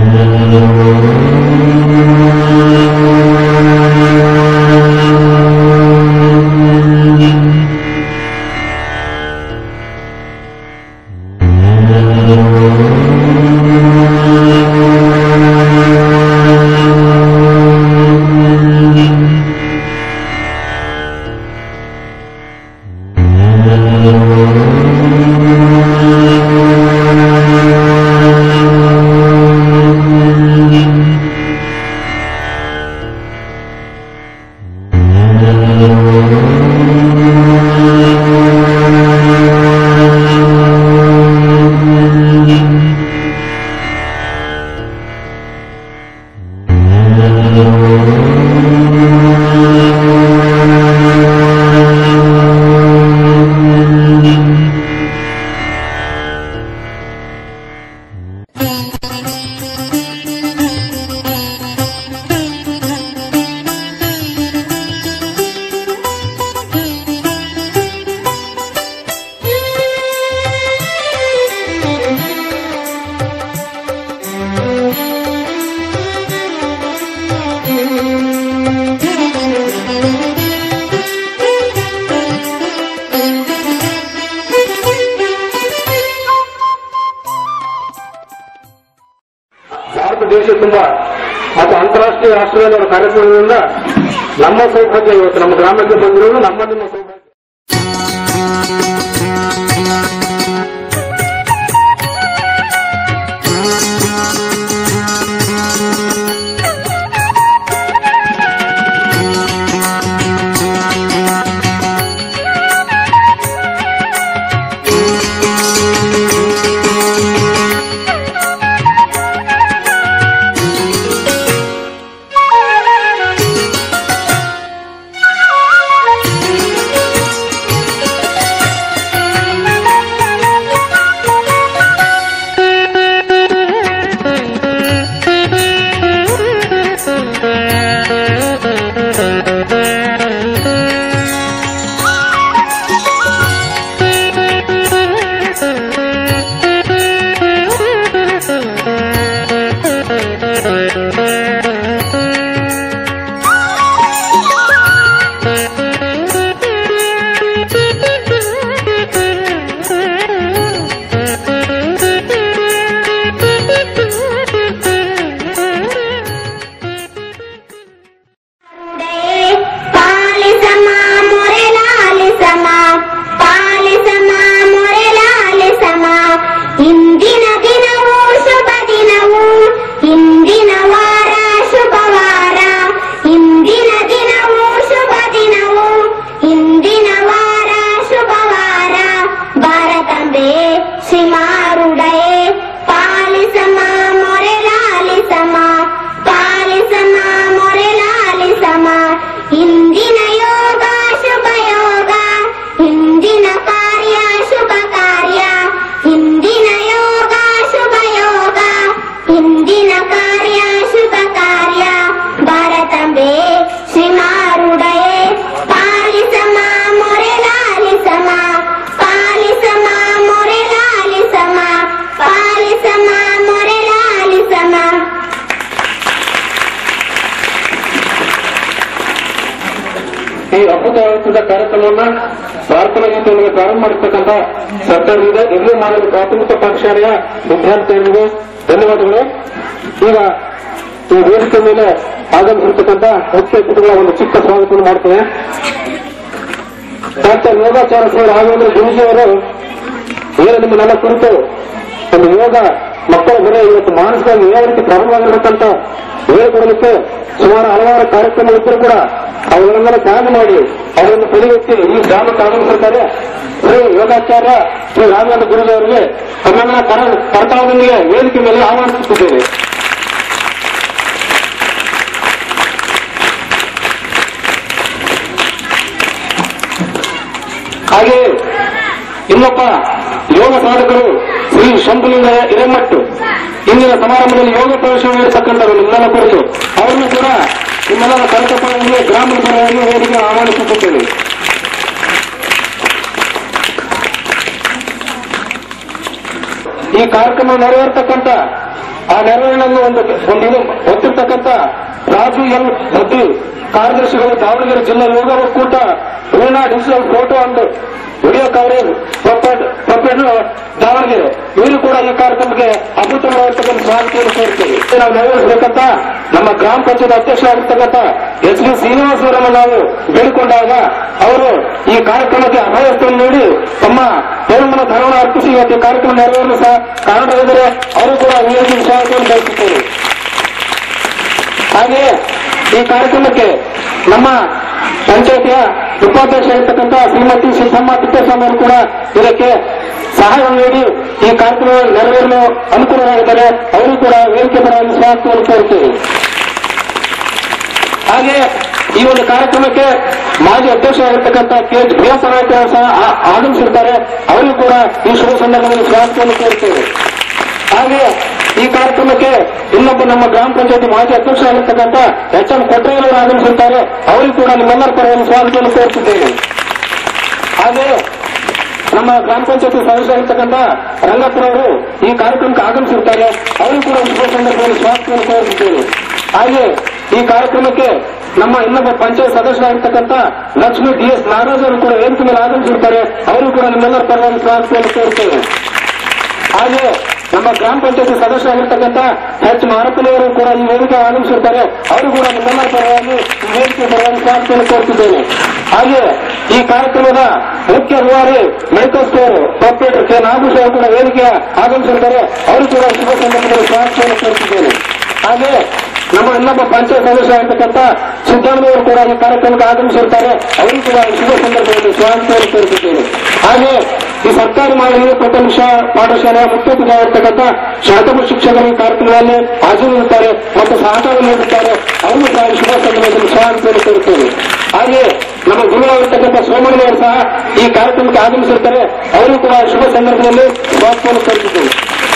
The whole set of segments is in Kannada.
ಭಾರತ ದೇಶ ತುಂಬಾ ಮತ್ತು ಅಂತಾರಾಷ್ಟ್ರೀಯ ರಾಷ್ಟ್ರದಲ್ಲಿ ಅವರ ಕಾರ್ಯಕ್ರಮದಿಂದ ನಮ್ಮ ಸೌಭಾಗ್ಯ ಇವತ್ತು ನಮ್ಮ ಗ್ರಾಮಕ್ಕೆ ಬಂದಿರೋದು ನಮ್ಮ ನಿಮ್ಮ ಸೌಭಾಗ್ಯ ಪಾಲಿಸಮ ಮೊರೆಲಾಲಿಸಮ ಪಾಲಿಸಮ ಮೊರೆಲಾಲಿಸಮ ಇಂದಿನ ದಿನವೂ ಶುಭ ದಿನವು ಇಂದಿನ ವಾರ ಶುಭವಾರ ಇಂದಿನ ದಿನವೂ ಶುಭ ದಿನವು ಇಂದಿನ ವಾರ ಶುಭವಾರ ಭಾರತಂಬೆ ಶ್ರೀಮಾರುಡಯೇ ಪಾಲಿಸಮ ಮೊರೆಲಾಲಿಸಮ ಪಾಲಿಸಮ ಮೊರೆಲಾಲಿಸಮ ಇಂದಿನ ಯೋಗ ಶುಭ ಯೋಗ ಇಂದಿನ ಕಾರ್ಯ ಶುಭ ಕಾರ್ಯ ಇಂದಿನ ಯೋಗ ಶುಭ ಯೋಗ ಇಂದಿನ ಕಾರ್ಯ ಶುಭ ಕಾರ್ಯ ಭಾರತಂಬೆ ಶ್ರೀಮಾರುಡಯೇ ಪಾಲಿಸಮ ಮೊರೆಲಾಲಿಸಮ ಪಾಲಿಸಮ ಮೊರೆಲಾಲಿಸಮ ಪಾಲಿಸಮ ಮೊರೆಲಾಲಿಸಮ ಈ ಅದ್ಭುತವಾದ ಕಾರ್ಯಕ್ರಮವನ್ನ ಪ್ರಾರ್ಥನಾ ಗೀತೆಯೊಂದಿಗೆ ಪ್ರಾರಂಭ ಮಾಡಿರ್ತಕ್ಕಂಥ ಸರ್ಕಾರದಿಂದ ಎಲ್ಲಿ ಮಾಡಲು ಪ್ರಾಥಮಿಕ ಪಾಠಶಾಲೆಯ ವಿದ್ಯಾರ್ಥಿಗಳಿಗೆ ಧನ್ಯವಾದಗಳು ಈಗ ಈ ವೇದಿಕೆ ಮೇಲೆ ಆಗಮಿಸಿರ್ತಕ್ಕಂಥ ಮುಖ್ಯ ಅತಿಥಿಗಳ ಒಂದು ಚಿಕ್ಕ ಸ್ವಾಗತವನ್ನು ಮಾಡ್ತೇನೆ ಡಾಕ್ಟರ್ ಯೋಗಾಚಾರ ಸರ್ ರಾಘವೇಂದ್ರ ಗುರುಜಿ ಅವರು ಏನು ನಿಮ್ಮನ್ನೆಲ್ಲ ಕುರಿತು ಒಂದು ಯೋಗ ಮಕ್ಕಳ ಬೆಲೆ ಇವತ್ತು ಮಾನಸಿಕವಾಗಿ ಯಾವ ರೀತಿ ಪ್ರಬಲವಾಗಿರಬೇಕಂತ ಹೇಳಿಕೊಡಲಿಕ್ಕೆ ಸುಮಾರು ಹಲವಾರು ಕಾರ್ಯಕ್ರಮಗಳಿದ್ದರೂ ಕೂಡ ಅವುಗಳನ್ನೆಲ್ಲ ತ್ಯಾಗ ಮಾಡಿ ಅವರನ್ನು ಪರಿಗಣಿಸಿ ಈ ಗ್ರಾಮಕ್ಕೆ ಆಗಮಿಸಿರ್ತಾರೆ ಶ್ರೀ ಯೋಗಾಚಾರ್ಯ ಶ್ರೀ ರಾಘವೇಂದ್ರ ಗುರುಜಿ ಅವರಿಗೆ ತಮ್ಮೆಲ್ಲ ಕರ ಕರ್ತಾವದೊಂದಿಗೆ ವೇದಿಕೆ ಮೇಲೆ ಆಹ್ವಾನಿಸುತ್ತಿದ್ದೇವೆ ಹಾಗೆಯೇ ಇನ್ನೊಬ್ಬ ಯೋಗ ಸಾಧಕರು ಶ್ರೀ ಶಂಭುಲಿಂಗ ಹಿರೇಮಟ್ಟು ಇಂದಿನ ಸಮಾರಂಭದಲ್ಲಿ ಯೋಗ ಪ್ರವೇಶ ನೀಡತಕ್ಕಂಥವರು ನಿಮ್ಮೆಲ್ಲ ಕುರಿತು ಅವರನ್ನು ಕೂಡ ನಿಮ್ಮೆಲ್ಲರ ಕರ್ತವ್ಯಗಳಿಗೆ ಗ್ರಾಮದ ಪರವಾಗಿ ವೇದಿಕೆ ಆಹ್ವಾನಿಸುತ್ತಿದ್ದೇವೆ ಈ ಕಾರ್ಯಕ್ರಮ ನೆರವೇರ್ತಕ್ಕಂಥ ಆ ನೆರವೇರಿನಲ್ಲಿ ಒಂದು ಒಂದು ಇದು ಒತ್ತಿರ್ತಕ್ಕಂಥ ರಾಜು ಎಲ್ ಮದ್ದಿ ಕಾರ್ಯದರ್ಶಿಗಳು ದಾವಣಗೆರೆ ಜಿಲ್ಲಾ ಯೋಗ ಒಕ್ಕೂಟ Veena digital photo and video coverage proprietor Davanagere ಇವರು ಕೂಡ ಈ ಕಾರ್ಯಕ್ರಮಕ್ಕೆ ಅಭೂತವಾಗಿರ್ತಕ್ಕಂಥ ಸ್ವಾಗತವನ್ನು ಕೋರುತ್ತೇವೆ ನಾವು ನೆರವೇರಿಸಬೇಕಂತ ನಮ್ಮ ಗ್ರಾಮ ಪಂಚಾಯತ್ ಅಧ್ಯಕ್ಷರಾಗಿರ್ತಕ್ಕಂಥ ಎಚ್ ಡಿ ಶ್ರೀನಿವಾಸವರನ್ನು ನಾವು ಬೇಡಿಕೊಂಡಾಗ ಅವರು ಈ ಕಾರ್ಯಕ್ರಮಕ್ಕೆ ಅಭಯಸ್ಥವನ್ನು ನೀಡಿ ತಮ್ಮ ತೋರ್ಮನ ಧನವನ್ನು ಅರ್ಪಿಸಿ ಇವತ್ತು ಈ ಕಾರ್ಯಕ್ರಮ ನೆರವೇರಲು ಸಹ ಕಾರಣರಾಗಿದ್ದಾರೆ ಅವರು ಕೂಡ ವೇದಿಕೆ ಸ್ವಾಗತವನ್ನು ಬಯಸುತ್ತೇವೆ ಹಾಗೆಯೇ ಈ ಕಾರ್ಯಕ್ರಮಕ್ಕೆ ನಮ್ಮ ಪಂಚಾಯತಿಯ ಉಪಾಧ್ಯಕ್ಷ ಇರ್ತಕ್ಕಂಥ ಶ್ರೀಮತಿ ಸಿದ್ದಮ್ಮ ತಿಪ್ಪೇಸ್ವಾಮಿ ಅವರು ಕೂಡ ಇದಕ್ಕೆ ಸಹಾಯವನ್ನು ನೀಡಿ ಈ ಕಾರ್ಯಕ್ರಮ ನೆರವೇರಲು ಅನುಕೂಲರಾಗಿದ್ದಾರೆ ಅವರು ಕೂಡ ವೇದಿಕೆ ಪರವಾಗಿ ಸ್ವಾಗತವನ್ನು ಕೋರುತ್ತೇವೆ ಹಾಗೆ ಈ ಒಂದು ಕಾರ್ಯಕ್ರಮಕ್ಕೆ ಮಾಜಿ ಅಧ್ಯಕ್ಷರಾಗಿರ್ತಕ್ಕಂಥ ಕೆ ಎಚ್ ಪ್ರಿಯಾಸನಾಯ್ಕ ಸಹ ಆ- ಆಗಮಿಸಿರ್ತಾರೆ ಅವರಿಗೂ ಕೂಡ ಈ ಶುಭ ಸಂದರ್ಭದಲ್ಲಿ ಸ್ವಾಗತವನ್ನು ಕೋರುತ್ತೇವೆ ಹಾಗೆ ಈ ಕಾರ್ಯಕ್ರಮಕ್ಕೆ ಇನ್ನೊಬ್ಬ ನಮ್ಮ ಗ್ರಾಮ ಪಂಚಾಯತಿ ಮಾಜಿ ಅಧ್ಯಕ್ಷರಾಗಿರ್ತಕ್ಕಂಥ ಎಚ್ ಎಂ ಕೊಟ್ರೇಯವರು ಆಗಮಿಸಿರ್ತಾರೆ ಅವರಿಗೂ ಕೂಡ ನಿಮ್ಮೆಲ್ಲರ ಪರವಾಗಿ ಸ್ವಾಗತವನ್ನು ಕೋರುತ್ತಿದ್ದೇನೆ ಹಾಗೆ ನಮ್ಮ ಗ್ರಾಮ ಪಂಚಾಯತಿ ಸದಸ್ಯರಾಗಿರ್ತಕ್ಕಂಥ ರಂಗಪ್ಪನವರು ಈ ಕಾರ್ಯಕ್ರಮಕ್ಕೆ ಆಗಮಿಸಿರ್ತಾರೆ ಅವರಿಗೂ ಕೂಡ ಶುಭ ಸಂದರ್ಭದಲ್ಲಿ ಸ್ವಾಗತವನ್ನು ಕೋರುತ್ತಿದ್ದೇನೆ ಹಾಗೆ ಈ ಕಾರ್ಯಕ್ರಮಕ್ಕೆ ನಮ್ಮ ಇನ್ನೊಬ್ಬ ಪಂಚಾಯತ್ ಸದಸ್ಯರಾಗಿರ್ತಕ್ಕಂಥ ಲಕ್ಷ್ಮೀ ಡಿ ಎಸ್ ನಾಗರಾಜ್ ಅವರು ಕೂಡ ವೇದಿಕೆ ಮೇಲೆ ಆಗಮಿಸಿರ್ತಾರೆ ಅವರಿಗೂ ಕೂಡ ನಿಮ್ಮೆಲ್ಲರ ಪರವಾಗಿ ಸ್ವಾಗತವನ್ನು ಕೋರುತ್ತೇವೆ ಹಾಗೆ ನಮ್ಮ ಗ್ರಾಮ ಪಂಚಾಯತಿ ಸದಸ್ಯರಾಗಿರ್ತಕ್ಕಂಥ ಎಚ್ ಮಾರಪ್ಪನವರು ಕೂಡ ಈ ವೇದಿಕೆ ಆಗಮಿಸಿರ್ತಾರೆ ಅವರು ಕೂಡ ನಿಮ್ಮೆಲ್ಲರ ಪರವಾಗಿ ಈ ವೇದಿಕೆ ಪರವಾಗಿ ಸ್ವಾಗತವನ್ನು ಕೋರುತ್ತಿದ್ದೇನೆ ಹಾಗೆ ಈ ಕಾರ್ಯಕ್ರಮದ ಮುಖ್ಯ ರೂವಾರಿ medical store proprietor K Nagesh ಅವರು ಕೂಡ ವೇದಿಕೆ ಆಗಮಿಸಿರ್ತಾರೆ ಅವರು ಕೂಡ ಶುಭ ಸಂದರ್ಭದಲ್ಲಿ ಸ್ವಾಗತವನ್ನು ಕೋರುತ್ತಿದ್ದೇನೆ ಹಾಗೆ ನಮ್ಮ ಇನ್ನೊಬ್ಬ ಪಂಚಾಯತ್ ಸದಸ್ಯರಾಗಿರ್ತಕ್ಕಂಥ ಸಿದ್ದಣ್ಣವರು ಕೂಡ ಈ ಕಾರ್ಯಕ್ರಮಕ್ಕೆ ಆಗಮಿಸಿರ್ತಾರೆ ಅವರಿಗೂ ಕೂಡ ಈ ಶುಭ ಸಂದರ್ಭದಲ್ಲಿ ಸ್ವಾಗತವನ್ನು ಕೋರುತ್ತಿದ್ದೇನೆ ಹಾಗೆ ಈ ಸರ್ಕಾರಿ ಮಾನವೀಯ ಪ್ರಥಮ ಶಾ- ಪಾಠಶಾಲೆಯ ಮುಖ್ಯೋಪಾಧ್ಯಾಯರ್ತಕ್ಕಂಥ ಶಾಸಕ ಶಿಕ್ಷಕರು ಈ ಕಾರ್ಯಕ್ರಮದಲ್ಲಿ ಹಾಜರಿರುತ್ತಾರೆ ಮತ್ತು ಸಹಕಾರ ನೀಡುತ್ತಾರೆ ಅವರು ಸಹ ಈ ಶುಭ ಸಂದರ್ಭದಲ್ಲಿ ಸ್ವಾಗತವನ್ನು ಕೋರುತ್ತೇವೆ ಹಾಗೆ ನಮ್ಮ ಗುರುವಾಗಿರ್ತಕ್ಕಂಥ ಸೋಮಣ್ಣವರು ಸಹ ಈ ಕಾರ್ಯಕ್ರಮಕ್ಕೆ ಆಗಮಿಸಿರ್ತಾರೆ ಅವರು ಕೂಡ ಶುಭ ಸಂದರ್ಭದಲ್ಲಿ ಸ್ವಾಗತವನ್ನು ಕೋರುತ್ತಿದ್ದೇವೆ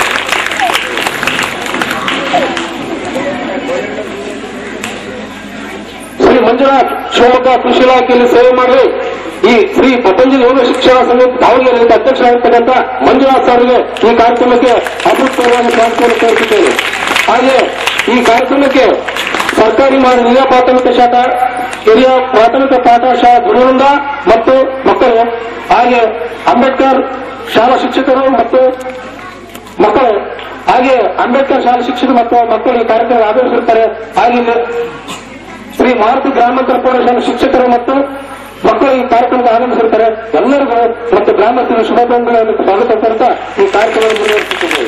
ಶ್ರೀ ಮಂಜುನಾಥ್ ಶಿವಮೊಗ್ಗ ಕೃಷಿ ಇಲಾಖೆಯಲ್ಲಿ ಸೇವೆ ಮಾಡಿ ಈ ಶ್ರೀ ಪತಂಜಲಿ ಯೋಗ ಶಿಕ್ಷಣ ಸಂಘ ದಾವಣಗೆರೆಯಿಂದ ಅಧ್ಯಕ್ಷರಾಗಿರ್ತಕ್ಕಂಥ ಮಂಜುನಾಥ್ ಅವರಿಗೆ ಈ ಕಾರ್ಯಕ್ರಮಕ್ಕೆ ಅಭೂತಪೂರ್ವವಾಗಿ ಸ್ವಾಗತವನ್ನು ಕೋರುತ್ತಿದ್ದೇನೆ ಹಾಗೆ ಈ ಕಾರ್ಯಕ್ರಮಕ್ಕೆ ಸರ್ಕಾರಿ ಮಾಡ ಹಿರಿಯ ಪ್ರಾಥಮಿಕ ಶಾಖಾ ಹಿರಿಯ ಪ್ರಾಥಮಿಕ ಪಾಠಶಾಲಾ ಗುರುವೃಂದ ಮತ್ತು ಮಕ್ಕಳು ಹಾಗೆ ಅಂಬೇಡ್ಕರ್ ಶಾಲಾ ಶಿಕ್ಷಕರು ಮತ್ತು ಮಕ್ಕಳು ಹಾಗೆ ಅಂಬೇಡ್ಕರ್ ಶಾಲಾ ಶಿಕ್ಷಕರು ಮತ್ತು ಮಕ್ಕಳು ಈ ಕಾರ್ಯಕ್ರಮ ಆಗಮಿಸಿರ್ತಾರೆ ಹಾಗೆ ಶ್ರೀ ಮಾರುತಿ ಗ್ರಾಮಾಂತರ ಪ್ರೌಢಶಾಲಾ ಶಿಕ್ಷಕರು ಮತ್ತು ಮಕ್ಕಳು ಈ ಕಾರ್ಯಕ್ರಮಕ್ಕೆ ಆಗಮಿಸಿರ್ತಾರೆ ಎಲ್ಲರಿಗೂ ಮತ್ತು ಗ್ರಾಮಸ್ಥರ ಶುಭಾಕಾಂಕ್ಷೆಗಳನ್ನು ಸ್ವಾಗತ ಕೋರುತ್ತಾ ಈ ಕಾರ್ಯಕ್ರಮವನ್ನು ಮುಂದುವರಿಸುತ್ತಿದ್ದೇವೆ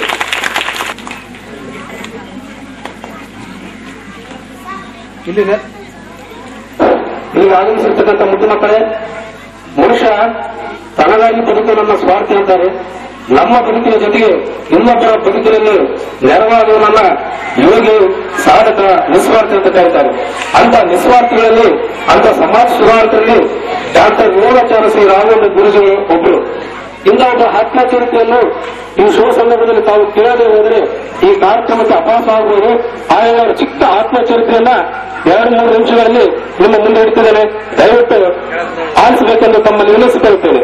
ಇಲ್ಲಿದೆ ಈಗ ಆಗಮಿಸಿರ್ತಕ್ಕಂಥ ಮುದ್ದು ಮಕ್ಕಳೇ ಮನುಷ್ಯ ತನಗಾಗಿ ಬದುಕು ನನ್ನ ಸ್ವಾರ್ಥಿ ಅಂತಾರೆ ನಮ್ಮ ಬದುಕಿನ ಜೊತೆಗೆ ಇನ್ನೊಬ್ಬರ ಬದುಕಿನಲ್ಲಿ ನೆರವಾಗುವನನ್ನ ಯೋಗಿ ಸಾಧಕ ನಿಸ್ವಾರ್ಥಿ ಅಂತ ಕರೀತಾರೆ ಅಂತ ನಿಸ್ವಾರ್ಥಿಗಳಲ್ಲಿ ಅಂತ ಸಮಾಜ ಸುಧಾರಕರಲ್ಲಿ ಡಾಕ್ಟರ್ ಯೋಗಾಚಾರ್ಯ ಶ್ರೀ ರಾಘವೇಂದ್ರ ಗುರುಜಿ ಒಬ್ಬರು ಇಂಥ ಒಬ್ಬ ಆತ್ಮಚರಿತೆಯನ್ನು ಈ ಶುಭ ಸಂದರ್ಭದಲ್ಲಿ ತಾವು ಕೇಳದೆ ಹೋದರೆ ಈ ಕಾರ್ಯಕ್ರಮಕ್ಕೆ ಅಪಾಸ ಆಗಬಹುದು ಆಯಾ ಚಿಕ್ಕ ಆತ್ಮಚರಿತ್ರೆಯನ್ನ ಎರಡು ಮೂರು ನಿಮಿಷಗಳಲ್ಲಿ ನಿಮ್ಮ ಮುಂದೆ ಇಡ್ತಿದ್ದೇನೆ ದಯವಿಟ್ಟು ಆಲಿಸಬೇಕೆಂದು ತಮ್ಮಲ್ಲಿ ವಿನಂತಿಸಿಕೊಳ್ಳುತ್ತೇನೆ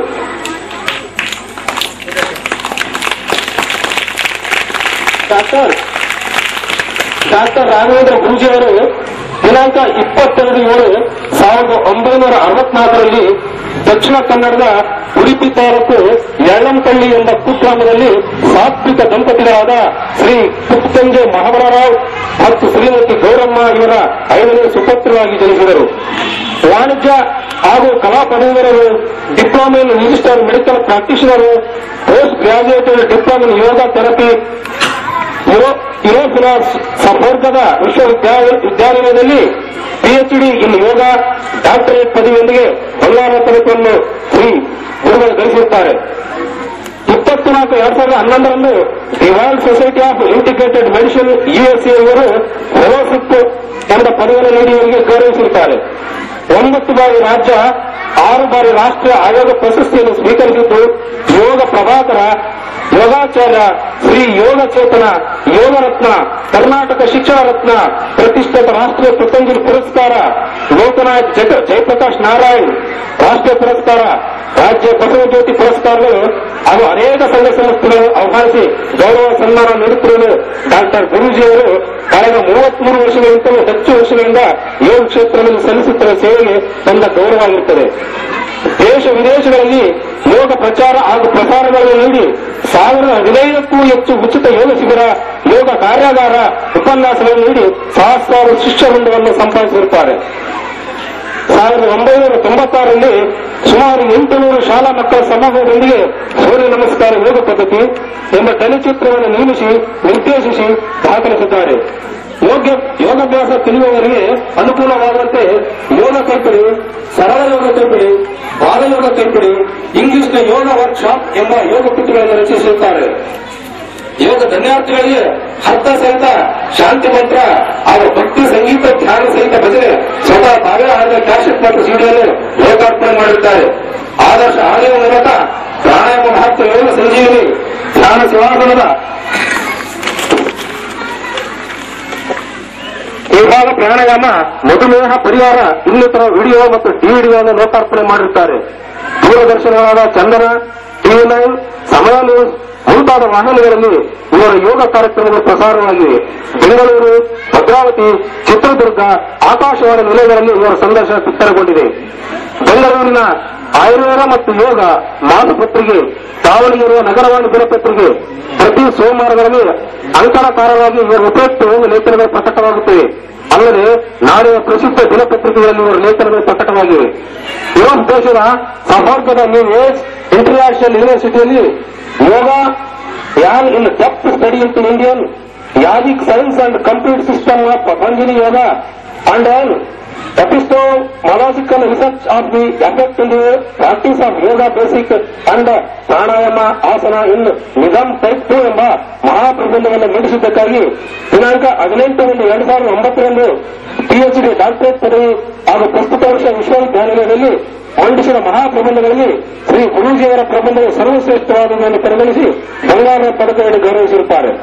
ಡಾಕ್ಟರ್ ಡಾಕ್ಟರ್ ರಾಘವೇಂದ್ರ ಗುರೂಜಿ ಅವರು ದಿನಾಂಕ ಇಪ್ಪತ್ತೆರಡು ಏಳು ಸಾವಿರದ ಒಂಬೈನೂರ ಅರವತ್ನಾಲ್ಕರಲ್ಲಿ ದಕ್ಷಿಣ ಕನ್ನಡದ ಉಡುಪಿ ತಾಲೂಕು ಯಳ್ಳಂಪಳ್ಳಿ ಎಂಬ ಕುಗ್ರಾಮದಲ್ಲಿ ಸಾತ್ವಿಕ ದಂಪತಿಗಳಾದ ಶ್ರೀ ಪುತ್ತಂಜೆ ಮಹಾಬಲರಾವ್ ಮತ್ತು ಶ್ರೀಮತಿ ಗೌರಮ್ಮ ಇವರ ಐದನೇ ಸುಪುತ್ರರಾಗಿ ಜನಿಸಿದರು ವಾಣಿಜ್ಯ ಹಾಗೂ ಕಲಾ ಪದವೀಧರರು diploma in register medical practitioner post graduated diploma in yoga therapy ಯುರೋಪಿನ ಸಫೋರ್ಗದ ವಿಶ್ವವಿದ್ಯಾಲಯ ವಿದ್ಯಾಲಯದಲ್ಲಿ ಪಿಎಚ್ಡಿ ಇನ್ ಯೋಗ ಡಾಕ್ಟರೇಟ್ ಪದವಿಯೊಂದಿಗೆ ಬಂಗಾರ ಪದಕವನ್ನು ಶ್ರೀ ಗುರುಗಳು ಗಳಿಸಿರುತ್ತಾರೆ ಇಪ್ಪತ್ತು ನಾಲ್ಕು ಎರಡ್ ಸಾವಿರದ ಹನ್ನೊಂದರಂದು the world society of integrated medicine USA ಇವರು ಫೆಲೋಶಿಪ್ ಎಂಬ ಪದವಿಯನ್ನು ನೀಡಿ ಇವರಿಗೆ ಗೌರವಿಸಿರುತ್ತಾರೆ ಒಂಬತ್ತು ಬಾರಿ ರಾಜ್ಯ ಆರು ಬಾರಿ ರಾಷ್ಟ್ರೀಯ ಆಯೋಗ ಪ್ರಶಸ್ತಿಯನ್ನು ಸ್ವೀಕರಿಸಿದ್ದು ಯೋಗ ಪ್ರಭಾಕರ ಯೋಗಾಚಾರ್ಯ ಶ್ರೀ ಯೋಗ ಚೇತನ ಯೋಗ ರತ್ನ ಕರ್ನಾಟಕ ಶಿಕ್ಷಣ ರತ್ನ ಪ್ರತಿಷ್ಠಿತ ರಾಷ್ಟ್ರೀಯ ಪತಂಜಲಿ ಪುರಸ್ಕಾರ ಲೋಕನಾಯಕ್ ಜಗ ಜಯಪ್ರಕಾಶ್ ನಾರಾಯಣ್ ರಾಷ್ಟ್ರೀಯ ಪುರಸ್ಕಾರ ರಾಜ್ಯ ಬಸವ ಜ್ಯೋತಿ ಪುರಸ್ಕಾರಗಳು ಹಾಗೂ ಅನೇಕ ಸಂಘ ಸಂಸ್ಥೆಗಳು ಆಹ್ವಾನಿಸಿ ಗೌರವ ಸನ್ಮಾನ ನೀಡುತ್ತಿರುವ ಡಾಕ್ಟರ್ ಗುರೂಜಿಯವರು ಕಳೆದ ಮೂವತ್ಮೂರು ವರ್ಷಗಳಿಗಿಂತಲೂ ಹೆಚ್ಚು ವರ್ಷಗಳಿಂದ ಯೋಗ ಕ್ಷೇತ್ರದಲ್ಲಿ ಸಲ್ಲಿಸುತ್ತಿರುವ ಸೇವೆಗೆ ತಂದ ಗೌರವವಾಗಿರುತ್ತದೆ ದೇಶ ವಿದೇಶಗಳಲ್ಲಿ ಯೋಗ ಪ್ರಚಾರ ಹಾಗೂ ಪ್ರಸಾರಗಳನ್ನು ನೀಡಿ ಸಾವಿರದ ಹದಿನೈದಕ್ಕೂ ಹೆಚ್ಚು ಉಚಿತ ಯೋಗ ಶಿಬಿರ ಯೋಗ ಕಾರ್ಯಾಗಾರ ಉಪನ್ಯಾಸಗಳನ್ನು ನೀಡಿ ಸಹಸ್ರಾರು ಶಿಷ್ಯವೃಂದವನ್ನು ಸಂಪಾದಿಸಿರುತ್ತಾರೆ ಸಾವಿರದ ಒಂಬೈನೂರ ತೊಂಬತ್ತಾರರಲ್ಲಿ ಸುಮಾರು ಎಂಟುನೂರು ಶಾಲಾ ಮಕ್ಕಳ ಸಮೂಹದೊಂದಿಗೆ ಸೂರ್ಯ ನಮಸ್ಕಾರ ಯೋಗ ಪದ್ಧತಿ ಎಂಬ ಚಲನಚಿತ್ರವನ್ನು ನಿರ್ಮಿಸಿ ನಿರ್ದೇಶಿಸಿ ದಾಖಲಿಸಿದ್ದಾರೆ ಯೋಗ ಯೋಗಾಭ್ಯಾಸ ತಿಳಿಯುವವರಿಗೆ ಅನುಕೂಲವಾಗುವಂತೆ ಯೋಗ ಕೈಪಿಡಿ ಸರಳ ಯೋಗ ಕೈಪಿಡಿ ಬಾಲಯೋಗ ಕೈಪಿಡಿ ಇಂಗ್ಲಿಷ್ನ ಯೋಗ ವರ್ಕ್ಶಾಪ್ ಎಂಬ ಯೋಗ ಕೃತಿಗಳನ್ನು ರಚಿಸಿರುತ್ತಾರೆ ಯೋಗ ಧನ್ಯಾರ್ಥಿಗಳಿಗೆ ಅರ್ಥ ಸಹಿತ ಶಾಂತಿ ಮಂತ್ರ ಹಾಗೂ ಭಕ್ತಿ ಸಂಗೀತ ಧ್ಯಾನ ಸಹಿತ ಭಜನೆ ಸ್ವತಃ ತಾವೇ ಆಡಿದ ಕ್ಯಾಸೆಟ್ ಮತ್ತು ಸಿಡಿಯನ್ನು ಲೋಕಾರ್ಪಣೆ ಮಾಡಿರುತ್ತಾರೆ ಆದರ್ಶ ಆಡಿಯೋ ಮೂಲಕ ಪ್ರಾಣಾಯಾಮ ಮಹತ್ವ ಯೋಗ ಸಂಜೀವಿನಿ ಧ್ಯಾನ ಸಿಂಹಾಸನದ ವಿಭಾಗ ಪ್ರಾಣಾಯಾಮ ಮಧುಮೇಹ ಪರಿಹಾರ ಇನ್ನಿತರ ವಿಡಿಯೋ ಮತ್ತು ಡಿವಿಡಿಗಳನ್ನು ಲೋಕಾರ್ಪಣೆ ಮಾಡಿರುತ್ತಾರೆ ದೂರದರ್ಶನಗಳಾದ Chandana TV nine Samaya news ಮುಂತಾದ ವಾಹಿನಿಗಳಲ್ಲಿ ಇವರ ಯೋಗ ಕಾರ್ಯಕ್ರಮಗಳು ಪ್ರಸಾರವಾಗಿವೆ ಬೆಂಗಳೂರು ಭದ್ರಾವತಿ ಚಿತ್ರದುರ್ಗ ಆಕಾಶವಾಣಿ ನಿಲಯಗಳಲ್ಲಿ ಇವರ ಸಂದರ್ಶನ ಬಿತ್ತರಗೊಂಡಿದೆ ಬೆಂಗಳೂರಿನ ಆಯುರ್ವೇದ ಮತ್ತು ಯೋಗ ಮಾಸಪತ್ರಿಕೆ ದಾವಣಗೆರೆಯ ನಗರವಾಣಿ ದಿನಪತ್ರಿಕೆ ಪ್ರತಿ ಸೋಮವಾರಗಳಲ್ಲಿ ಅಂಕಣಕಾರರಾಗಿ ಇವರ ಉಪಯುಕ್ತ ಯೋಗ ಲೇಖನಗಳು ಪ್ರಕಟವಾಗುತ್ತವೆ ಅಲ್ಲದೆ ನಾಳೆಯ ಪ್ರಸಿದ್ಧ ದಿನಪತ್ರಿಕೆಗಳಲ್ಲಿ ಇವರ ಲೇಖನಗಳು ಪ್ರಕಟವಾಗಿವೆ ಯುರೋಪ್ ದೇಶದ ಸೌಹಾರ್ದದ ನ್ಯೂ ಏಜ್ ಇಂಟರ್ನ್ಯಾಷನಲ್ ಯೂನಿವರ್ಸಿಟಿಯಲ್ಲಿ yoga an in depth study in Indian ಯಾದಿಕ್ science and complete system of Patanjali yoga and on epistemological research of the effect in the practice of yoga basic and pranayama asana in Nigam type two ಎಂಬ ಮಹಾಪ್ರಬಂಧವನ್ನು ಮಂಡಿಸಿದ್ದಕ್ಕಾಗಿ ದಿನಾಂಕ ಹದಿನೆಂಟು ಒಂದು ಎರಡು ಸಾವಿರದ ಒಂಬತ್ತರಂದು ಪಿಎಚ್ಡಿ ಡಾಕ್ಟರೇಟ್ ಪದವಿ ಹಾಗೂ ಪ್ರಸ್ತುತ ವರ್ಷ ವಿಶ್ವವಿದ್ಯಾನಿಲಯದಲ್ಲಿ ಮಂಡಿಸಿದ ಮಹಾಪ್ರಬಂಧಗಳಲ್ಲಿ ಶ್ರೀ ಗುರೂಜಿಯವರ ಪ್ರಬಂಧವು ಸರ್ವಶ್ರೇಷ್ಠವಾದದನ್ನು ಪರಿಗಣಿಸಿ ಬಂಗಾರದ ಪದಕವನ್ನು ಗೌರವಿಸಿರುತ್ತಾರೆ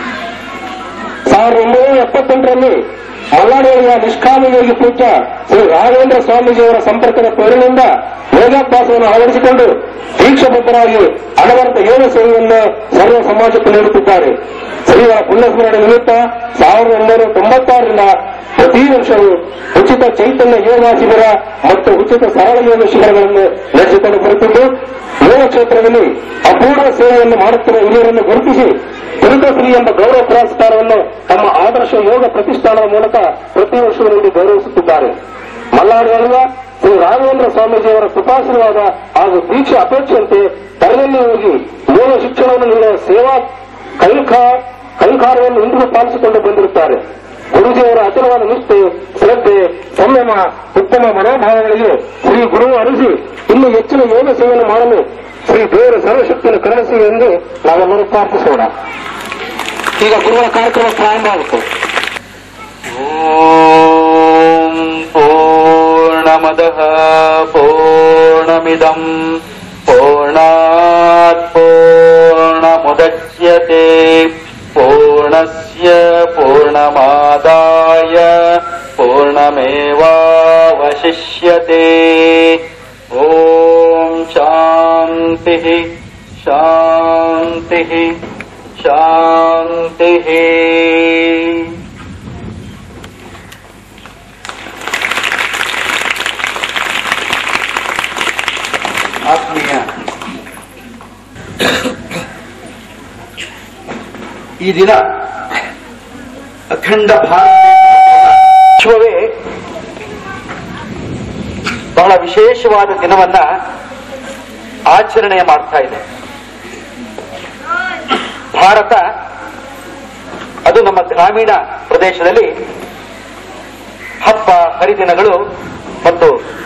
ಸಾವಿರದ ಒಂಬೈನೂರ ಎಪ್ಪತ್ತೆಂಟರಲ್ಲಿ ಮಲ್ಲಾಡಿಯ ನಿಷ್ಕಾಮ ಯೋಗಿ ಪೂಜ್ಯ ಶ್ರೀ ರಾಘವೇಂದ್ರ ಸ್ವಾಮೀಜಿಯವರ ಸಂಪರ್ಕದ ಪ್ರೇರಣೆಯಿಂದ ಯೋಗಾಭ್ಯಾಸವನ್ನು ಅಳವಡಿಸಿಕೊಂಡು ದೀಕ್ಷಾಬದ್ಧರಾಗಿ ಅನವರತ ಯೋಗ ಸೇವೆಯನ್ನು ಸರ್ವ ಸಮಾಜಕ್ಕೆ ನೀಡುತ್ತಿದ್ದಾರೆ ಶ್ರೀಗಳ ಪುಣ್ಯಸ್ಮರಣೆ ನಿಮಿತ್ತ ಸಾವಿರದ ಒಂಬೈನೂರ ತೊಂಬತ್ತಾರರಿಂದ ಪ್ರತಿ ವರ್ಷವೂ ಉಚಿತ ಚೈತನ್ಯ ಯೋಗ ಶಿಬಿರ ಮತ್ತು ಉಚಿತ ಸರಳ ಯೋಗ ಶಿಬಿರಗಳನ್ನು ನಡೆಸಿಕೊಂಡು ಬರುತ್ತಿದ್ದು ಯೋಗ ಕ್ಷೇತ್ರದಲ್ಲಿ ಅಪೂರ್ವ ಸೇವೆಯನ್ನು ಮಾಡುತ್ತಿರುವ ಹಿರಿಯರನ್ನು ಗುರುತಿಸಿ ದುರ್ಗಶ್ರೀ ಎಂಬ ಗೌರವ ಪುರಸ್ಕಾರವನ್ನು ತಮ್ಮ ಆದರ್ಶ ಯೋಗ ಪ್ರತಿಷ್ಠಾನದ ಮೂಲಕ ಪ್ರತಿ ವರ್ಷವೂ ನೀಡಿ ಗೌರವಿಸುತ್ತಿದ್ದಾರೆ ಮಲ್ಲಾಡಿಯಲ್ಲಿಯ ಶ್ರೀ ರಾಘವೇಂದ್ರ ಸ್ವಾಮೀಜಿಯವರ ಕೃಪಾಶೀರ್ವಾದ ಹಾಗೂ ದೀಕ್ಷೆ ಅಪೇಕ್ಷೆಯಂತೆ ತರಗಲ್ಲಿ ಹೋಗಿ ಯೋಗ ಶಿಕ್ಷಣವನ್ನು ನೀಡುವ ಸೇವಾ ಕೈಖಾ ಕೈಕಾರ್ಯವನ್ನು ಇಂದಿಗೂ ಪಾಲಿಸಿಕೊಂಡು ಬಂದಿರುತ್ತಾರೆ ಗುರುಜಿಯವರ ಅಚಲವಾದ ನಿಷ್ಠೆ ಶ್ರದ್ಧೆ ಸಂಯಮ ಉತ್ತಮ ಮನೋಭಾವಗಳಿಗೆ ಶ್ರೀ ಗುರು ಅರಿಸಿ ಇನ್ನು ಹೆಚ್ಚಿನ ಯೋಗ ಸೇವೆಯನ್ನು ಮಾಡಲು ಶ್ರೀ ದೇವರ ಸರ್ವಶಕ್ತಿಯನ್ನು ಕರುಣಿಸಿ ಎಂದು ನಾವೆಲ್ಲರೂ ಪ್ರಾರ್ಥಿಸೋಣ ಈಗ ಗುರುಗಳ ಕಾರ್ಯಕ್ರಮ ಪ್ರಾರಂಭ ಆಗುತ್ತೆ ॐ पूर्णमदः पूर्णमिदम् पूर्णात् पूर्णमुदच्यते पूर्णस्य पूर्णमादाय पूर्णमेवावशिष्यते ॐ शान्तिः शान्तिः शान्तिः ಆತ್ಮೀಯ ಈ ದಿನ ಅಖಂಡ ಭಾರತ ವಿಶ್ವವೇ ಬಹಳ ವಿಶೇಷವಾದ ದಿನವನ್ನ ಆಚರಣೆ ಮಾಡ್ತಾ ಇದೆ ಭಾರತ ಅದು ನಮ್ಮ ಗ್ರಾಮೀಣ ಪ್ರದೇಶದಲ್ಲಿ ಹಬ್ಬ ಹರಿದಿನಗಳು ಮತ್ತು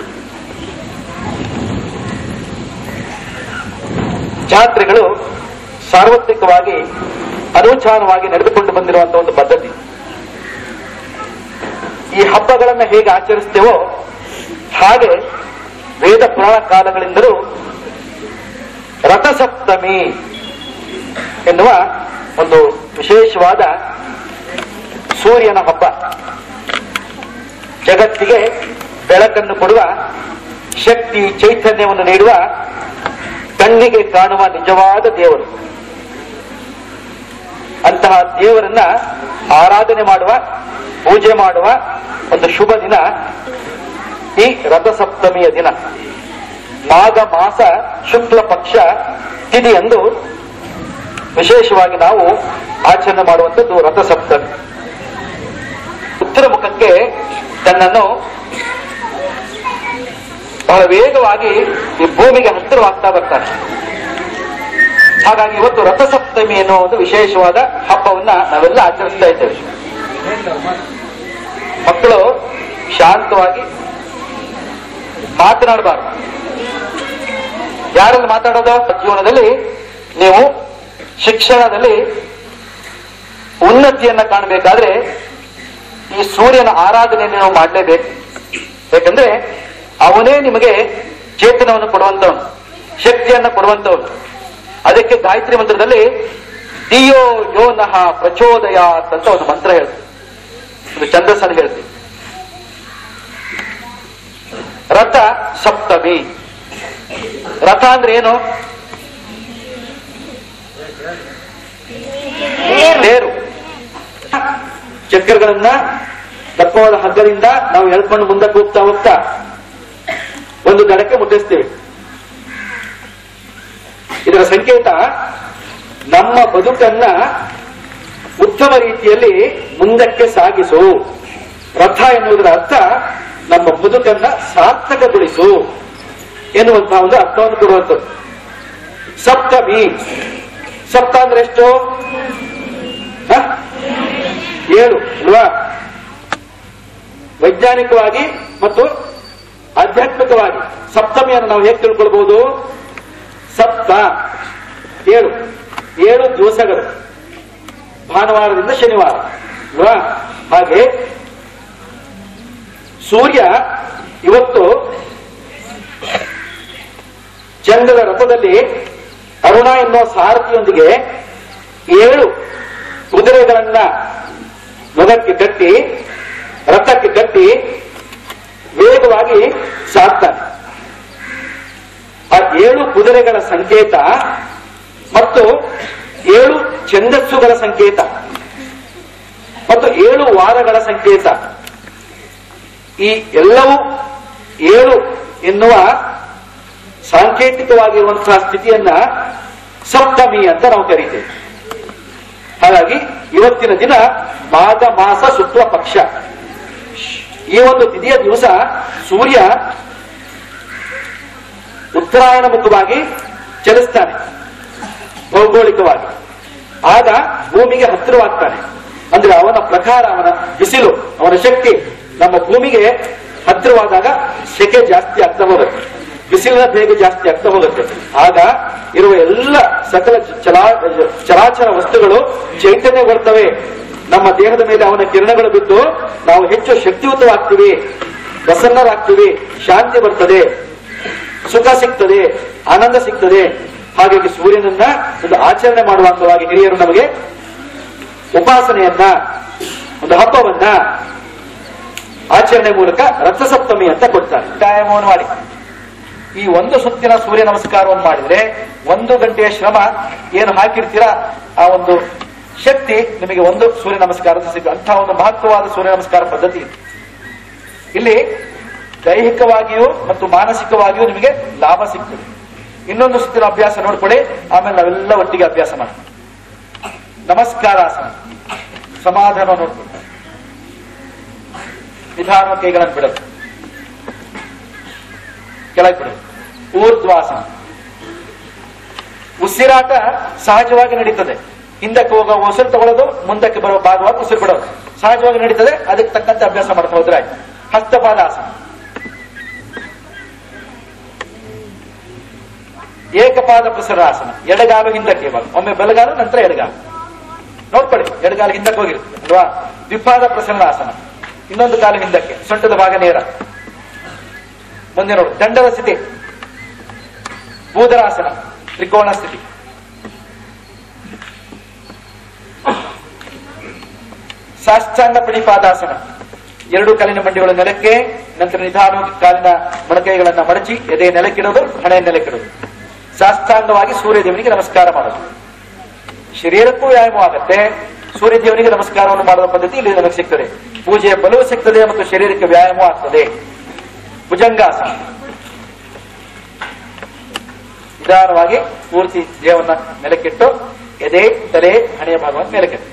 ಜಾತ್ರೆಗಳು ಸಾರ್ವತ್ರಿಕವಾಗಿ ಅನೂಚಾನವಾಗಿ ನಡೆದುಕೊಂಡು ಬಂದಿರುವಂತಹ ಒಂದು ಪದ್ಧತಿ ಈ ಹಬ್ಬಗಳನ್ನ ಹೇಗೆ ಆಚರಿಸ್ತೇವೋ ಹಾಗೆ ವೇದ ಪುರಾಣ ಕಾಲಗಳಿಂದಲೂ ರಥಸಪ್ತಮಿ ಎನ್ನುವ ಒಂದು ವಿಶೇಷವಾದ ಸೂರ್ಯನ ಹಬ್ಬ ಜಗತ್ತಿಗೆ ಬೆಳಕನ್ನು ಕೊಡುವ ಶಕ್ತಿ ಚೈತನ್ಯವನ್ನು ನೀಡುವ ಕಣ್ಣಿಗೆ ಕಾಣುವ ನಿಜವಾದ ದೇವರು ಅಂತಹ ದೇವರನ್ನ ಆರಾಧನೆ ಮಾಡುವ ಪೂಜೆ ಮಾಡುವ ಒಂದು ಶುಭ ದಿನ ಈ ರಥಸಪ್ತಮಿಯ ದಿನ ಮಾಘ ಮಾಸ ಶುಕ್ಲ ಪಕ್ಷ ತಿಥಿಯಂದು ವಿಶೇಷವಾಗಿ ನಾವು ಆಚರಣೆ ಮಾಡುವಂಥದ್ದು ರಥಸಪ್ತಮಿ ಉತ್ತರ ಮುಖಕ್ಕೆ ತನ್ನನ್ನು ಬಹಳ ವೇಗವಾಗಿ ಈ ಭೂಮಿಗೆ ಹತ್ತಿರವಾಗ್ತಾ ಬರ್ತಾನೆ ಹಾಗಾಗಿ ಇವತ್ತು ರಥಸಪ್ತಮಿ ಎನ್ನುವ ಒಂದು ವಿಶೇಷವಾದ ಹಬ್ಬವನ್ನ ನಾವೆಲ್ಲ ಆಚರಿಸ್ತಾ ಇದ್ದೇವೆ ಮಕ್ಕಳು ಶಾಂತವಾಗಿ ಮಾತನಾಡಬಾರ್ದು ಯಾರಲ್ಲಿ ಮಾತಾಡೋದು ಜೀವನದಲ್ಲಿ ನೀವು ಶಿಕ್ಷಣದಲ್ಲಿ ಉನ್ನತಿಯನ್ನ ಕಾಣಬೇಕಾದ್ರೆ ಈ ಸೂರ್ಯನ ಆರಾಧನೆಯನ್ನು ನಾವು ಮಾಡಲೇಬೇಕು ಯಾಕಂದ್ರೆ ಅವನೇ ನಿಮಗೆ ಚೇತನವನ್ನು ಕೊಡುವಂತವನು ಶಕ್ತಿಯನ್ನ ಕೊಡುವಂತವನು ಅದಕ್ಕೆ ಗಾಯತ್ರಿ ಮಂತ್ರದಲ್ಲಿ ದಿಯೋ ಯೋ ನಃ ಪ್ರಚೋದಯಾತ್ ಅಂತ ಒಂದು ಮಂತ್ರ ಹೇಳ್ತೀವಿ ಒಂದು ಛಂದಸ್ಸನ್ನು ಹೇಳ್ತೀವಿ ರಥ ಸಪ್ತಮಿ ರಥ ಅಂದ್ರೆ ಏನು ತೇರು ಚಕ್ರಗಳನ್ನ ದಪ್ಪವಾದ ಹಗ್ಗದಿಂದ ನಾವು ಎಳ್ಕೊಂಡು ಮುಂದಕ್ಕೆ ಹೋಗ್ತಾ ಹೋಗ್ತಾ ಒಂದು ದಡಕ್ಕೆ ಮುಟ್ಟಿಸ್ತೇವೆ ಇದರ ಸಂಕೇತ ನಮ್ಮ ಬದುಕನ್ನ ಉತ್ತಮ ರೀತಿಯಲ್ಲಿ ಮುಂದಕ್ಕೆ ಸಾಗಿಸು ರಥ ಎನ್ನುವುದರ ಅರ್ಥ ನಮ್ಮ ಬದುಕನ್ನ ಸಾರ್ಥಕಗೊಳಿಸು ಎನ್ನುವಂತಹ ಒಂದು ಅರ್ಥವನ್ನು ಕೊಡುವಂಥದ್ದು ಸಪ್ತಮಿ ಸಪ್ತ ಅಂದ್ರೆ ಎಷ್ಟು ಹ? ಏಳು ಅಲ್ವಾ ವೈಜ್ಞಾನಿಕವಾಗಿ ಮತ್ತು ಆಧ್ಯಾತ್ಮಿಕವಾಗಿ ಸಪ್ತಮಿಯನ್ನು ನಾವು ಹೇಗೆ ತಿಳ್ಕೊಳ್ಬಹುದು ಸಪ್ತ ಏಳು ಏಳು ದಿವಸಗಳು ಭಾನುವಾರದಿಂದ ಶನಿವಾರ ಅಲ್ವಾ ಹಾಗೆ ಸೂರ್ಯ ಇವತ್ತು ಚಂದ್ರದ ರಥದಲ್ಲಿ ಅರುಣ ಎನ್ನುವ ಸಾರಥಿಯೊಂದಿಗೆ ಏಳು ಕುದುರೆಗಳನ್ನ ಮೊಗಕ್ಕೆ ಕಟ್ಟಿ ರಥಕ್ಕೆ ಕಟ್ಟಿ ವೇಗವಾಗಿ ಸಾಕ್ತಾನೆ ಆ ಏಳು ಕುದುರೆಗಳ ಸಂಕೇತ ಮತ್ತು ಏಳು ಛಂದಸ್ಸುಗಳ ಸಂಕೇತ ಮತ್ತು ಏಳು ವಾರಗಳ ಸಂಕೇತ ಈ ಎಲ್ಲವೂ ಏಳು ಎನ್ನುವ ಸಾಂಕೇತಿಕವಾಗಿರುವಂತಹ ಸ್ಥಿತಿಯನ್ನ ಸಪ್ತಮಿ ಅಂತ ನಾವು ಕರೀತೇವೆ ಹಾಗಾಗಿ ಇವತ್ತಿನ ದಿನ ಮಾಘ ಮಾಸ ಶುಕ್ಲ ಪಕ್ಷ ಈ ಒಂದು ತಿಥಿಯ ದಿವಸ ಸೂರ್ಯ ಉತ್ತರಾಯಣ ಮುಖವಾಗಿ ಚಲಿಸ್ತಾನೆ ಭೌಗೋಳಿಕವಾಗಿ ಆಗ ಭೂಮಿಗೆ ಹತ್ತಿರವಾಗ್ತಾನೆ ಅಂದ್ರೆ ಅವನ ಪ್ರಕಾರ ಅವನ ಬಿಸಿಲು ಅವನ ಶಕ್ತಿ ನಮ್ಮ ಭೂಮಿಗೆ ಹತ್ತಿರವಾದಾಗ ಸೆಕೆ ಜಾಸ್ತಿ ಆಗ್ತಾ ಹೋಗುತ್ತೆ ಬಿಸಿಲಿನ ಬೇಗ ಜಾಸ್ತಿ ಆಗ್ತಾ ಹೋಗುತ್ತೆ ಆಗ ಇರುವ ಎಲ್ಲ ಸಕಲ ಚಲಾ ಚರಾಚರ ವಸ್ತುಗಳು ಚೈತನ್ಯ ಬರ್ತವೆ ನಮ್ಮ ದೇಹದ ಮೇಲೆ ಅವನ ಕಿರಣಗಳು ಬಿದ್ದು ನಾವು ಹೆಚ್ಚು ಶಕ್ತಿಯುತವಾಗ್ತೀವಿ ಪ್ರಸನ್ನರಾಗ್ತೀವಿ ಶಾಂತಿ ಬರ್ತದೆ ಸುಖ ಸಿಗ್ತದೆ ಆನಂದ ಸಿಗ್ತದೆ ಹಾಗಾಗಿ ಸೂರ್ಯನನ್ನ ಒಂದು ಆಚರಣೆ ಮಾಡುವ ಅಂಗವಾಗಿ ಹಿರಿಯರು ನಮಗೆ ಉಪಾಸನೆಯನ್ನ ಒಂದು ಹಬ್ಬವನ್ನ ಆಚರಣೆ ಮೂಲಕ ರಥಸಪ್ತಮಿ ಅಂತ ಕೊಡ್ತಾರೆ ಕಾಯಮವನ್ನು ಮಾಡಿ ಈ ಒಂದು ಸುತ್ತಿನ ಸೂರ್ಯ ನಮಸ್ಕಾರವನ್ನು ಮಾಡಿದ್ರೆ ಒಂದು ಗಂಟೆಯ ಶ್ರಮ ಏನು ಹಾಕಿರ್ತೀರಾ ಆ ಒಂದು ಶಕ್ತಿ ನಿಮಗೆ ಒಂದು ಸೂರ್ಯ ನಮಸ್ಕಾರ ಸಿಗ ಅಂತಹ ಒಂದು ಮಹತ್ವವಾದ ಸೂರ್ಯ ನಮಸ್ಕಾರ ಪದ್ಧತಿ ಇದೆ ಇಲ್ಲಿ ದೈಹಿಕವಾಗಿಯೂ ಮತ್ತು ಮಾನಸಿಕವಾಗಿಯೂ ನಿಮಗೆ ಲಾಭ ಸಿಗ್ತದೆ ಇನ್ನೊಂದು ಸುತ್ತಿನ ಅಭ್ಯಾಸ ನೋಡ್ಕೊಳ್ಳಿ ಆಮೇಲೆ ನಾವೆಲ್ಲ ಒಟ್ಟಿಗೆ ಅಭ್ಯಾಸ ಮಾಡಿ ನಮಸ್ಕಾರಾಸನ ಸಮಾಧಾನ ನೋಡ್ಕೊಳ್ಳಿ ನಿಧಾನ ಕೈಗಳನ್ನು ಬಿಡೋದು ಕೆಳಗೆ ಬಿಡೋದು ಊರ್ಧ್ವಾಸನ ಉಸಿರಾಟ ಸಹಜವಾಗಿ ನಡೀತದೆ ಹಿಂದಕ್ಕೆ ಹೋಗೋ ಉಸಿರು ತಗೊಳ್ಳೋದು ಮುಂದಕ್ಕೆ ಬರೋ ಭಾಗವಾಗಿ ಉಸಿರು ಬಿಡೋದು ಸಹಜವಾಗಿ ನಡೀತದೆ ಅದಕ್ಕೆ ತಕ್ಕಂತೆ ಅಭ್ಯಾಸ ಮಾಡ್ತಾ ಹೋದ್ರೆ ಆಯ್ತು ಹಸ್ತಪಾದಾಸನ ಏಕಪಾದ ಪ್ರಸರಾಸನ ಎಡಗಾಲು ಹಿಂದಕ್ಕೆ ಇವಾಗ ಒಮ್ಮೆ ಬಲಗಾಲು ನಂತರ ಎಡಗಾಲು ನೋಡ್ಕೊಳ್ಳಿ ಎಡಗಾಲು ಹಿಂದಕ್ಕೆ ಹೋಗಿರುತ್ತೆ ಅಲ್ವಾ ದ್ವಿಪಾದ ಪ್ರಸನ್ನಾಸನ ಇನ್ನೊಂದು ಕಾಲು ಹಿಂದಕ್ಕೆ ಸೊಂಟದ ಭಾಗ ನೇರ ಮುಂದೆ ನೋಡು ದಂಡದ ಸ್ಥಿತಿ ಭೂದರಾಸನ ತ್ರಿಕೋಣ ಸ್ಥಿತಿ ಸಾಷ್ಟಾಂಗ ಪಡಿಪಾದಾಸನ ಎರಡು ಕಾಲಿನ ಮಂಡಿಗಳ ನೆಲಕ್ಕೆ ನಂತರ ನಿಧಾನವಾಗಿ ಕಾಲಿನ ಮೊಣಕೈಗಳನ್ನ ಮಡಚಿ ಎದೆ ನೆಲಕ್ಕಿಡೋದು ಹಣೆ ನೆಲಕ್ಕಿಡೋದು ಸಾಷ್ಟಾಂಗವಾಗಿ ಸೂರ್ಯ ದೇವನಿಗೆ ನಮಸ್ಕಾರ ಮಾಡೋದು ಶರೀರಕ್ಕೂ ವ್ಯಾಯಾಮ ಆಗುತ್ತೆ ಸೂರ್ಯ ದೇವನಿಗೆ ನಮಸ್ಕಾರವನ್ನು ಮಾಡುವ ಪದ್ಧತಿ ಇಲ್ಲಿ ನಮಗೆ ಸಿಗ್ತದೆ ಪೂಜೆಯ ಬಲವು ಸಿಗ್ತದೆ ಮತ್ತು ಶರೀರಕ್ಕೆ ವ್ಯಾಯಾಮ ಆಗ್ತದೆ ಭುಜಂಗಾಸನ ನಿಧಾನವಾಗಿ ಪೂರ್ತಿ ದೇಹವನ್ನ ನೆಲಕ್ಕಿಟ್ಟು ಎದೆ ತಲೆ ಹಣೆಯ ಭಾಗವನ್ನು ಮೇಲಕ್ಕೆಟ್ಟು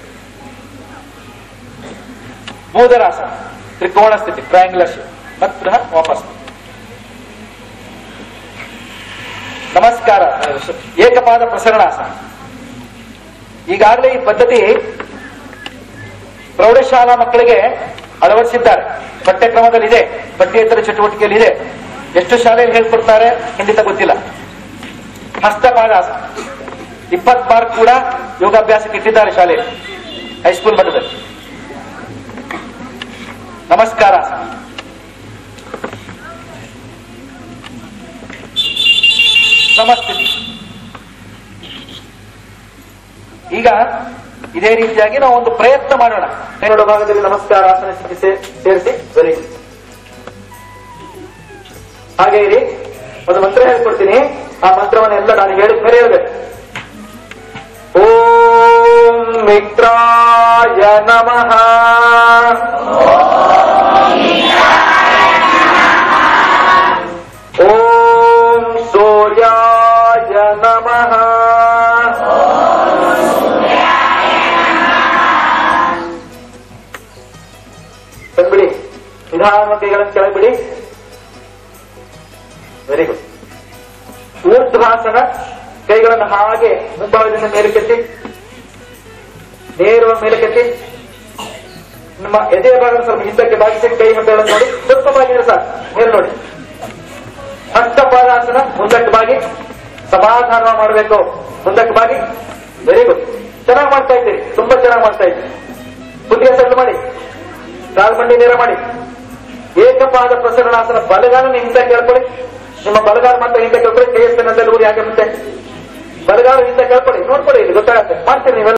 ಭೂಧರಾಸನ ತ್ರಿಕೋಣ ಸ್ಥಿತಿ ಟ್ರಯಾಂಗುಲರ್ ಶೇಪ್ ಮತ್ತೆ ಪುನಃ ವಾಪಸ್ ನಮಸ್ಕಾರ ಏಕಪಾದ ಪ್ರಸರಣಾಸನ ಈಗಾಗಲೇ ಈ ಪದ್ಧತಿ ಪ್ರೌಢಶಾಲಾ ಮಕ್ಕಳಿಗೆ ಅಳವಡಿಸಿದ್ದಾರೆ ಪಠ್ಯಕ್ರಮದಲ್ಲಿ ಇದೆ ಪಠ್ಯೇತರ ಚಟುವಟಿಕೆಯಲ್ಲಿ ಇದೆ ಎಷ್ಟು ಶಾಲೆಯಲ್ಲಿ ಹೇಳ್ಕೊಡ್ತಾರೆ ಖಂಡಿತ ಗೊತ್ತಿಲ್ಲ ಹಸ್ತಪಾದಾಸನ ಇಪ್ಪತ್ ಮಾರ್ಕ್ ಕೂಡ ಯೋಗಾಭ್ಯಾಸಕ್ಕೆ ಇಟ್ಟಿದ್ದಾರೆ ಶಾಲೆಯಲ್ಲಿ ಹೈಸ್ಕೂಲ್ ಮಟ್ಟದಲ್ಲಿ ನಮಸ್ಕಾರ ಸಮಸ್ಥಿತಿ ಈಗ ಇದೇ ರೀತಿಯಾಗಿ ನಾವು ಒಂದು ಪ್ರಯತ್ನ ಮಾಡೋಣ ಎರಡು ಭಾಗದಲ್ಲಿ ನಮಸ್ಕಾರ ಆಸನ ಸ್ಥಿತಿ ಸೇ- ಸೇರಿಸಿ ವೆರಿ ಗುಡ್ ಹಾಗೆ ಇರಿ ಒಂದು ಮಂತ್ರ ಹೇಳ್ಕೊಡ್ತೀನಿ ಆ ಮಂತ್ರವನ್ನೆಲ್ಲ ನಾನು ಹೇಳಿದ ಮೇಲೆ ಹೇಳ್ಬೇಕು ಓಂ ಮಿತ್ರಾಯ ನಮಃ ಓಂ ಸೂರ್ಯಾಯ ನಮಃ ಬಂದ್ಬಿಡಿ ನಿಧಾನ ಕೈಗಳನ್ನು ಕೆಳಬಿಡಿ ವೆರಿ ಗುಡ್ ಊರ್ಧ್ವಾಸನ ಕೈಗಳನ್ನು ಹಾಗೆ ಮುಂಭಾಗದಿಂದ ಮೇಲಕ್ಕೆತ್ತಿ ನೇರವಾಗಿ ಮೇಲಕ್ಕೆತ್ತಿ ನಿಮ್ಮ ಎದೆಯ ಭಾಗ ಸ್ವಲ್ಪ ಹಿಂದಕ್ಕೆ ಬಾಗಿಸಿ ಕೈ ಹೆಬ್ಬೆಗಳನ್ನು ನೋಡಿ ಸ್ವಲ್ಪ ಬಾಗಿದ್ರೆ ಸಾಕು ಮೇಲೆ ನೋಡಿ ಹಸ್ತಪಾದಾಸನ ಮುಂದಕ್ಕೆ ಬಾಗಿ ಸಮಾಧಾನ ಮಾಡಬೇಕು ಮುಂದಕ್ಕೆ ಬಾಗಿ ವೆರಿ ಗುಡ್ ಚೆನ್ನಾಗಿ ಮಾಡ್ತಾ ಇದ್ದೀರಿ ತುಂಬಾ ಚೆನ್ನಾಗಿ ಮಾಡ್ತಾ ಇದ್ದೀರಿ ಕುತ್ತಿಗೆ ಸೆಟ್ಲ್ ಮಾಡಿ ಕಾಲ್ಮಂಡಿ ನೇರ ಮಾಡಿ ಏಕಪಾದ ಪ್ರಸರಣಾಸನ ಬಲಗಾಲನ ಹಿಂದೆ ಕೇಳ್ಕೊಳ್ಳಿ ನಿಮ್ಮ ಬಲಗಾಲ ಮಾತ್ರ ಹಿಂದೆ ಕೇಳ್ಕೊಳ್ಳಿ ಕೈ ಎಸ್ತನದಲ್ಲಿ ಊರಿ ಹಾಗೆ ಮುಂದೆ ಬಲಗಾಲ ಹಿಂದೆ ಕೇಳ್ಕೊಳ್ಳಿ ನೋಡ್ಕೊಳ್ಳಿ ಇಲ್ಲಿ ಗೊತ್ತಾಗತ್ತೆ ಮಾಡ್ತೀರಿ ನೀವೆಲ್ಲ